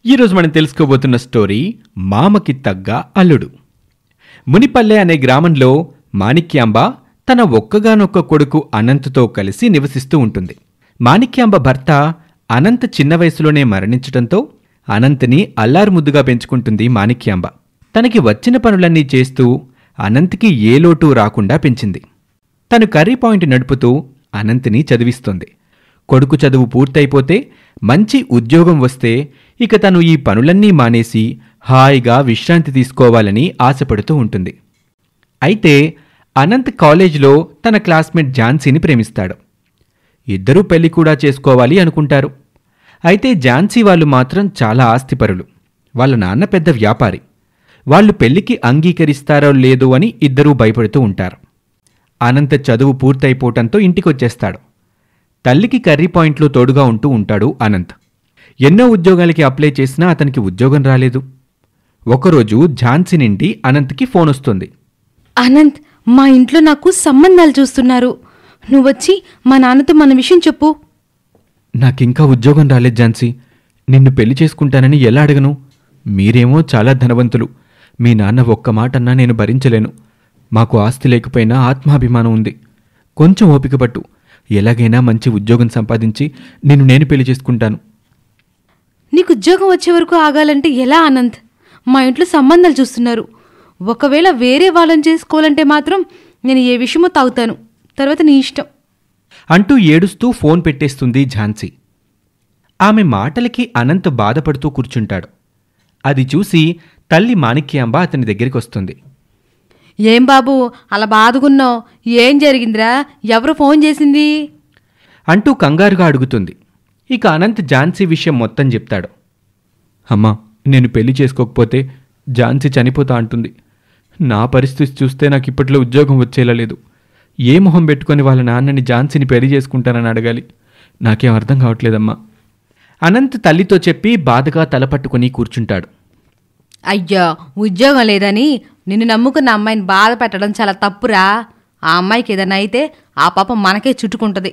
ఈరోజు మనం తెలుసుకోబోతున్న స్టోరీ మామకి తగ్గ అల్లుడు మునిపల్లె అనే గ్రామంలో మాణిక్యాంబ తన ఒక్కగానొక్క కొడుకు అనంత్తో కలిసి నివసిస్తూ ఉంటుంది మాణిక్యాంబ భర్త అనంత్ చిన్న వయసులోనే మరణించటంతో అనంత్ని అల్లారుముద్దుగా పెంచుకుంటుంది మాణిక్యాంబ తనకి వచ్చిన పనులన్నీ చేస్తూ అనంత్కి ఏ లోటు రాకుండా పెంచింది తను కర్రీ పాయింట్ నడుపుతూ అనంత్ని చదివిస్తోంది కొడుకు చదువు పూర్తయిపోతే మంచి ఉద్యోగం వస్తే ఇక తను ఈ పనులన్నీ మానేసి హాయిగా విశ్రాంతి తీసుకోవాలని ఆశపడుతూ ఉంటుంది అయితే అనంత్ కాలేజీలో తన క్లాస్మేట్ ఝాన్సీని ప్రేమిస్తాడు ఇద్దరూ పెళ్లి కూడా చేసుకోవాలి అనుకుంటారు అయితే ఝాన్సీ వాళ్ళు మాత్రం చాలా ఆస్తిపరులు వాళ్ళ నాన్న పెద్ద వ్యాపారి వాళ్ళు పెళ్లికి అంగీకరిస్తారో లేదో అని ఇద్దరూ భయపడుతూ ఉంటారు అనంత చదువు పూర్తయిపోవటంతో ఇంటికొచ్చేస్తాడు తల్లికి కర్రీ పాయింట్లో తోడుగా ఉంటూ ఉంటాడు అనంత్ ఎన్నో ఉద్యోగాలకి అప్లై చేసినా అతనికి ఉద్యోగం రాలేదు ఒకరోజు ఝాన్సీ నుండి అనంత్కి ఫోన్ వస్తుంది అనంత్ మా ఇంట్లో నాకు సంబంధాలు చూస్తున్నారు నువ్వొచ్చి మా నాన్నతో మన విషయం చెప్పు నాకింకా ఉద్యోగం రాలేదు ఝాన్సీ నిన్ను పెళ్లి చేసుకుంటానని ఎలా అడగను మీరేమో చాలా ధనవంతులు మీ నాన్న ఒక్క మాట అన్నా నేను భరించలేను మాకు ఆస్తి లేకపోయినా ఆత్మాభిమానం ఉంది కొంచెం ఓపిక పట్టు ఎలాగైనా మంచి ఉద్యోగం సంపాదించి నిన్ను నేను పెళ్లి చేసుకుంటాను నీకు ఉద్యోగం వచ్చే వరకు ఆగాలంటే ఎలా అనంత్ మా ఇంట్లో సంబంధాలు చూస్తున్నారు ఒకవేళ వేరే వాళ్ళని చేసుకోవాలంటే మాత్రం నేను ఏ విషయమో తాగుతాను తర్వాత నీ ఇష్టం అంటూ ఏడుస్తూ ఫోన్ పెట్టేస్తుంది ఝాన్సీ ఆమె మాటలకి అనంత్ బాధపడుతూ కూర్చుంటాడు అది చూసి తల్లి మాణిక్యాంబ అతని దగ్గరికి వస్తుంది ఏం బాబు అలా బాదుకున్నావు ఏం జరిగిందిరా ఎవరు ఫోన్ చేసింది అంటూ కంగారుగా అడుగుతుంది ఇక అనంత్ ఝాన్సీ విషయం మొత్తం చెప్తాడు అమ్మా నేను పెళ్లి చేసుకోకపోతే ఝాన్సీ చనిపోతా అంటుంది నా పరిస్థితి చూస్తే నాకు ఇప్పట్లో ఉద్యోగం వచ్చేలా లేదు ఏ మొహం పెట్టుకొని వాళ్ళ నాన్నని ఝాన్సీని పెళ్లి చేసుకుంటానని అడగాలి నాకేం అర్థం కావట్లేదమ్మా అనంత్ తల్లితో చెప్పి బాధగా తలపట్టుకొని కూర్చుంటాడు అయ్యో ఉద్యోగం లేదని నిన్ను నమ్ముకున్న అమ్మాయిని బాధ పెట్టడం చాలా తప్పురా ఆ అమ్మాయికి ఏదైనా అయితే ఆ పాపం మనకే చుట్టుకుంటుంది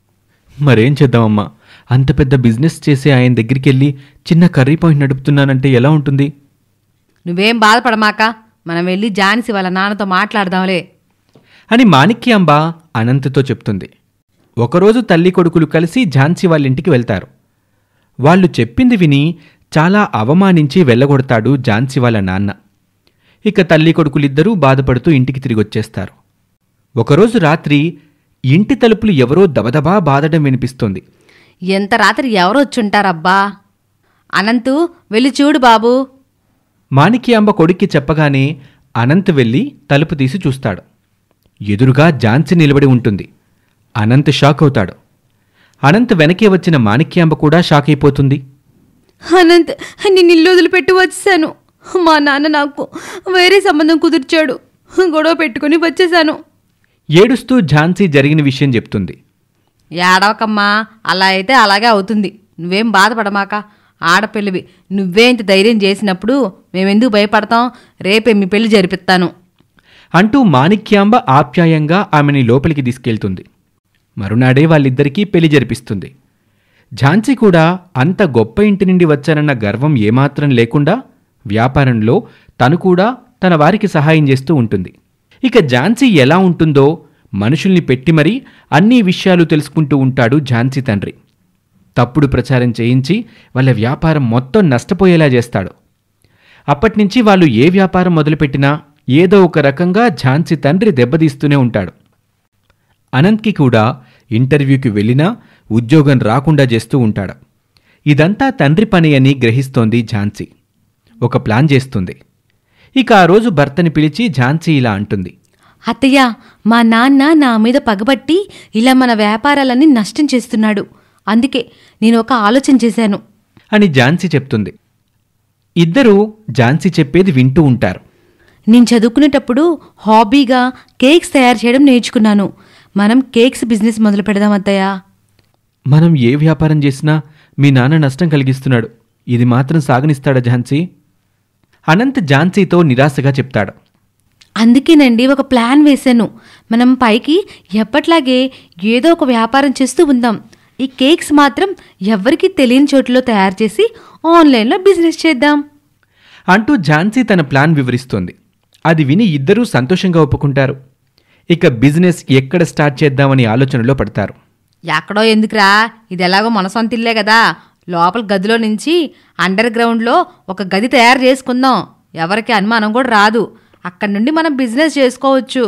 మరేం చేద్దామమ్మా అంత పెద్ద బిజినెస్ చేసే ఆయన దగ్గరికి వెళ్ళి చిన్న కర్రీ పాయింట్ నడుపుతున్నానంటే ఎలా ఉంటుంది నువ్వేం బాధపడమాక మనం వెళ్ళి జాన్సి వాళ్ళ నాన్నతో మాట్లాడదాంలే అని మాణిక్యాంబ అనంత్తో చెప్తుంది ఒకరోజు తల్లి కొడుకులు కలిసి ఝాన్సీ వాళ్ళ ఇంటికి వెళ్తారు వాళ్ళు చెప్పింది విని చాలా అవమానించి వెళ్ళగొడతాడు ఝాన్సీ వాళ్ళ నాన్న ఇక తల్లి కొడుకులిద్దరూ బాధపడుతూ ఇంటికి తిరిగి వచ్చేస్తారు ఒకరోజు రాత్రి ఇంటి తలుపులు ఎవరో దబదబా బాదడం వినిపిస్తోంది ఎంత రాత్రి ఎవరు వచ్చుంటారబ్బా అనంతు వెళ్ళి చూడు బాబు మాణిక్యాంబ కొడుక్కి చెప్పగానే అనంత్ వెళ్ళి తలుపు తీసి చూస్తాడు ఎదురుగా ఝాన్సీ నిలబడి ఉంటుంది అనంత్ షాక్ అవుతాడు అనంత్ వెనకే వచ్చిన మాణిక్యాంబ కూడా షాక్ అయిపోతుంది అనంత్ నిన్ను ఇల్లు వదిలిపెట్టి వచ్చేసాను మా నాన్న నాకు వేరే సంబంధం కుదిర్చాడు గొడవ పెట్టుకుని వచ్చేసాను ఏడుస్తూ ఝాన్సీ జరిగిన విషయం చెప్తుంది ఏడవకమ్మా అలా అయితే అలాగే అవుతుంది నువ్వేం బాధపడమాక ఆడపిల్లవి నువ్వే ఇంత ధైర్యం చేసినప్పుడు మేమెందుకు భయపడతాం రేపే మీ పెళ్లి జరిపిస్తాను అంటూ మాణిక్యాంబ ఆప్యాయంగా ఆమెని లోపలికి తీసుకెళ్తుంది మరునాడే వాళ్ళిద్దరికీ పెళ్లి జరిపిస్తుంది ఝాన్సీ కూడా అంత గొప్ప ఇంటి నుండి వచ్చానన్న గర్వం ఏమాత్రం లేకుండా వ్యాపారంలో తను కూడా తన వారికి సహాయం చేస్తూ ఉంటుంది ఇక ఝాన్సీ ఎలా ఉంటుందో మనుషుల్ని పెట్టి మరీ అన్ని విషయాలు తెలుసుకుంటూ ఉంటాడు ఝాన్సీ తండ్రి తప్పుడు ప్రచారం చేయించి వాళ్ళ వ్యాపారం మొత్తం నష్టపోయేలా చేస్తాడు అప్పట్నుంచి వాళ్ళు ఏ వ్యాపారం మొదలుపెట్టినా ఏదో ఒక రకంగా ఝాన్సీ తండ్రి దెబ్బతీస్తూనే ఉంటాడు అనంత్కి కూడా ఇంటర్వ్యూకి వెళ్ళినా ఉద్యోగం రాకుండా చేస్తూ ఉంటాడు ఇదంతా తండ్రి పని అని గ్రహిస్తోంది ఝాన్సీ ఒక ప్లాన్ చేస్తుంది ఇక ఆ రోజు భర్తని పిలిచి ఝాన్సీ ఇలా అంటుంది అత్తయ్య మా నాన్న నా మీద పగబట్టి ఇలా మన వ్యాపారాలన్నీ నష్టం చేస్తున్నాడు అందుకే నేను ఒక ఆలోచన చేశాను అని ఝాన్సీ చెప్తుంది ఇద్దరూ ఝాన్సీ చెప్పేది వింటూ ఉంటారు నేను చదువుకునేటప్పుడు హాబీగా కేక్స్ తయారు చేయడం నేర్చుకున్నాను మనం కేక్స్ బిజినెస్ మొదలు పెడదాం అత్తయ్య మనం ఏ వ్యాపారం చేసినా మీ నాన్న నష్టం కలిగిస్తున్నాడు ఇది మాత్రం సాగనిస్తాడా ఝాన్సీ అనంత్ ఝాన్సీతో నిరాశగా చెప్తాడు అందుకేనండి ఒక ప్లాన్ వేశాను మనం పైకి ఎప్పట్లాగే ఏదో ఒక వ్యాపారం చేస్తూ ఉందాం ఈ కేక్స్ మాత్రం ఎవ్వరికీ తెలియని చోటులో తయారు చేసి ఆన్లైన్లో బిజినెస్ చేద్దాం అంటూ ఝాన్సీ తన ప్లాన్ వివరిస్తోంది అది విని ఇద్దరూ సంతోషంగా ఒప్పుకుంటారు ఇక బిజినెస్ ఎక్కడ స్టార్ట్ చేద్దామని ఆలోచనలో పడతారు ఎక్కడో ఎందుకురా ఇది ఎలాగో మన సొంత ఇల్లే కదా లోపల గదిలో నుంచి అండర్ గ్రౌండ్లో ఒక గది తయారు చేసుకుందాం ఎవరికి అనుమానం కూడా రాదు అక్కడి నుండి మనం బిజినెస్ చేసుకోవచ్చు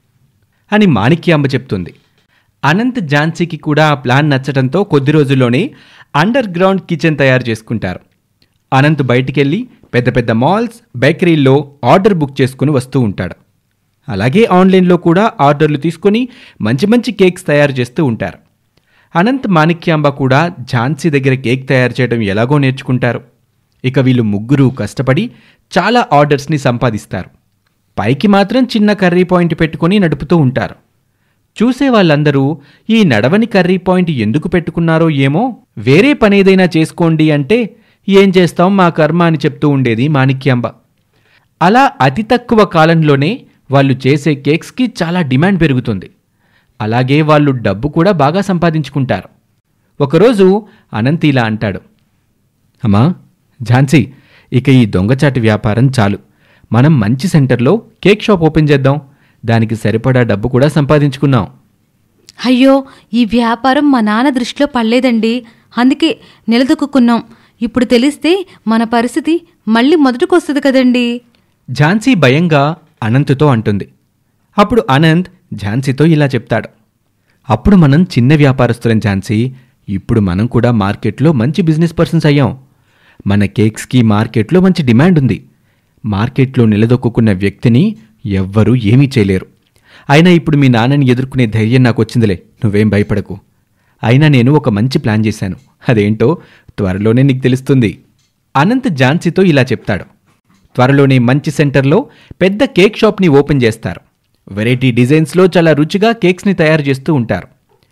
అని మాణిక్యాంబ చెప్తుంది అనంత్ ఝాన్సీకి కూడా ఆ ప్లాన్ నచ్చడంతో కొద్ది రోజుల్లోనే అండర్ గ్రౌండ్ కిచెన్ తయారు చేసుకుంటారు అనంత్ బయటికెళ్ళి పెద్ద పెద్ద మాల్స్ బేకరీల్లో ఆర్డర్ బుక్ చేసుకుని వస్తూ ఉంటాడు అలాగే ఆన్లైన్లో కూడా ఆర్డర్లు తీసుకొని మంచి మంచి కేక్స్ తయారు చేస్తూ ఉంటారు అనంత్ మాణిక్యాంబ కూడా ఝాన్సీ దగ్గర కేక్ తయారు చేయడం ఎలాగో నేర్చుకుంటారు ఇక వీళ్ళు ముగ్గురు కష్టపడి చాలా ఆర్డర్స్ని సంపాదిస్తారు పైకి మాత్రం చిన్న కర్రీ పాయింట్ పెట్టుకొని నడుపుతూ ఉంటారు చూసే వాళ్ళందరూ ఈ నడవని కర్రీ పాయింట్ ఎందుకు పెట్టుకున్నారో ఏమో వేరే పనేదైనా చేసుకోండి అంటే ఏం చేస్తాం మా కర్మ అని చెప్తూ ఉండేది మాణిక్యాంబ అలా అతి తక్కువ కాలంలోనే వాళ్ళు చేసే కేక్స్కి చాలా డిమాండ్ పెరుగుతుంది అలాగే వాళ్ళు డబ్బు కూడా బాగా సంపాదించుకుంటారు ఒకరోజు అనంత్ ఇలా అంటాడు అమ్మా ఝాన్సీ ఇక ఈ దొంగచాటి వ్యాపారం చాలు మనం మంచి సెంటర్లో కేక్ షాప్ ఓపెన్ చేద్దాం దానికి సరిపడా డబ్బు కూడా సంపాదించుకున్నాం అయ్యో ఈ వ్యాపారం మా నాన్న దృష్టిలో పడలేదండి అందుకే నిలదొక్కున్నాం ఇప్పుడు తెలిస్తే మన పరిస్థితి మళ్ళీ మొదటికొస్తుంది కదండి ఝాన్సీ భయంగా అనంత్తో అంటుంది అప్పుడు అనంత్ ఝాన్సీతో ఇలా చెప్తాడు అప్పుడు మనం చిన్న వ్యాపారస్తులం ఝాన్సీ ఇప్పుడు మనం కూడా మార్కెట్లో మంచి బిజినెస్ పర్సన్స్ అయ్యాం మన కేక్స్కి మార్కెట్లో మంచి డిమాండ్ ఉంది మార్కెట్లో నిలదొక్కున్న వ్యక్తిని ఎవ్వరూ ఏమీ చేయలేరు అయినా ఇప్పుడు మీ నాన్నని ఎదుర్కొనే ధైర్యం నాకు వచ్చిందిలే నువ్వేం భయపడకు అయినా నేను ఒక మంచి ప్లాన్ చేశాను అదేంటో త్వరలోనే నీకు తెలుస్తుంది అనంత్ ఝాన్సీతో ఇలా చెప్తాడు త్వరలోనే మంచి సెంటర్లో పెద్ద కేక్ షాప్ని ఓపెన్ చేస్తారు వెరైటీ డిజైన్స్లో చాలా రుచిగా కేక్స్ని తయారు చేస్తూ ఉంటారు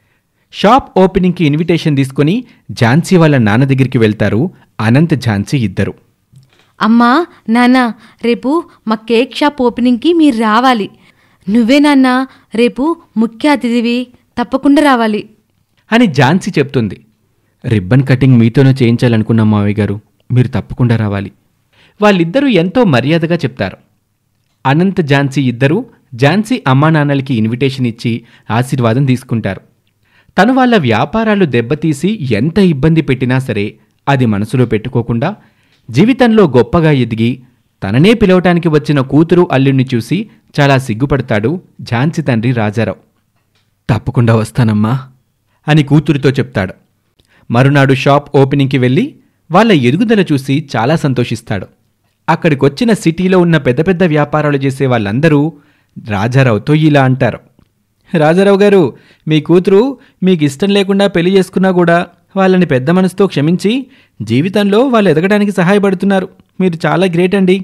షాప్ ఓపెనింగ్కి ఇన్విటేషన్ తీసుకొని ఝాన్సీ వాళ్ళ నాన్న దగ్గరికి వెళ్తారు అనంత్ ఝాన్సీ ఇద్దరు అమ్మా నాన్న రేపు మా కేక్ షాప్ ఓపెనింగ్కి మీరు రావాలి నువ్వే నాన్న రేపు ముఖ్య అతిథివి తప్పకుండా రావాలి అని ఝాన్సీ చెప్తుంది రిబ్బన్ కటింగ్ మీతోనే చేయించాలనుకున్నాం మావయ్య గారు మీరు తప్పకుండా రావాలి వాళ్ళిద్దరూ ఎంతో మర్యాదగా చెప్తారు అనంత్ ఝాన్సీ ఇద్దరూ ఝాన్సీ అమ్మా నాన్నలకి ఇన్విటేషన్ ఇచ్చి ఆశీర్వాదం తీసుకుంటారు తను వాళ్ళ వ్యాపారాలు దెబ్బతీసి ఎంత ఇబ్బంది పెట్టినా సరే అది మనసులో పెట్టుకోకుండా జీవితంలో గొప్పగా ఎదిగి తననే పిలవటానికి వచ్చిన కూతురు అల్లుణ్ణి చూసి చాలా సిగ్గుపడతాడు ఝాన్సీ తండ్రి రాజారావు తప్పకుండా వస్తానమ్మా అని కూతురితో చెప్తాడు మరునాడు షాప్ ఓపెనింగ్కి వెళ్ళి వాళ్ళ ఎదుగుదల చూసి చాలా సంతోషిస్తాడు అక్కడికొచ్చిన సిటీలో ఉన్న పెద్ద పెద్ద వ్యాపారాలు చేసే వాళ్ళందరూ రాజారావుతో ఇలా అంటారు రాజారావు గారు మీ కూతురు మీకు ఇష్టం లేకుండా పెళ్లి చేసుకున్నా కూడా వాళ్ళని పెద్ద మనసుతో క్షమించి జీవితంలో వాళ్ళు ఎదగడానికి సహాయపడుతున్నారు మీరు చాలా గ్రేట్ అండి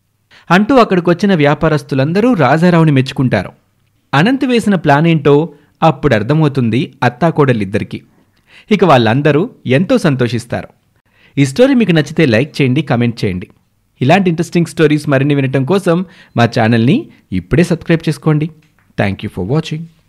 అంటూ అక్కడికొచ్చిన వ్యాపారస్తులందరూ రాజారావుని మెచ్చుకుంటారు అనంత్ వేసిన ప్లాన్ ఏంటో అప్పుడు అర్థమవుతుంది అత్తాకోడలిద్దరికీ ఇక వాళ్ళందరూ ఎంతో సంతోషిస్తారు ఈ స్టోరీ మీకు నచ్చితే లైక్ చేయండి కామెంట్ చేయండి ఇలాంటి ఇంట్రెస్టింగ్ స్టోరీస్ మరిన్ని వినటం కోసం మా ఛానల్ని ఇప్పుడే సబ్స్క్రైబ్ చేసుకోండి థ్యాంక్ యూ ఫర్ వాచింగ్